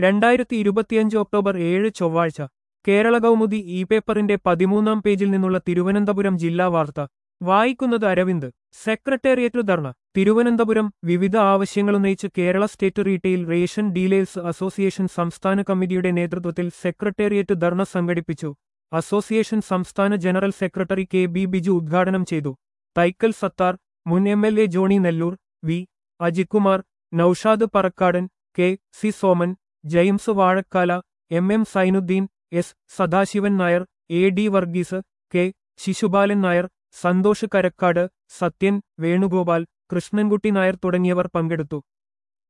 രണ്ടായിരത്തി ഇരുപത്തിയഞ്ച് ഒക്ടോബർ ഏഴ് ചൊവ്വാഴ്ച കേരള കൗമുദി ഇ പേപ്പറിന്റെ പതിമൂന്നാം പേജിൽ നിന്നുള്ള തിരുവനന്തപുരം ജില്ലാ വാർത്ത വായിക്കുന്നത് അരവിന്ദ് സെക്രട്ടേറിയറ്റ് ധർണ തിരുവനന്തപുരം വിവിധ ആവശ്യങ്ങളുന്നയിച്ച് Kerala state retail ration dealers association സംസ്ഥാന കമ്മിറ്റിയുടെ നേതൃത്വത്തിൽ സെക്രട്ടേറിയറ്റ് ധർണ സംഘടിപ്പിച്ചു അസോസിയേഷൻ സംസ്ഥാന general secretary K B Biju ഉദ്ഘാടനം ചെയ്തു തൈക്കൽ സത്താർ മുൻ M L A Johnny Nelloor V Ajithkumar Noushad Parakkadan K C Soman James Vazhakkala M M Sainudheen S Sadasivan Nair A D Varghese K Sisupalan Nair Santhosh Karakkad Sathyan Venugopal Krishnankutty Nair തുടങ്ങിയവർ പങ്കെടുത്തു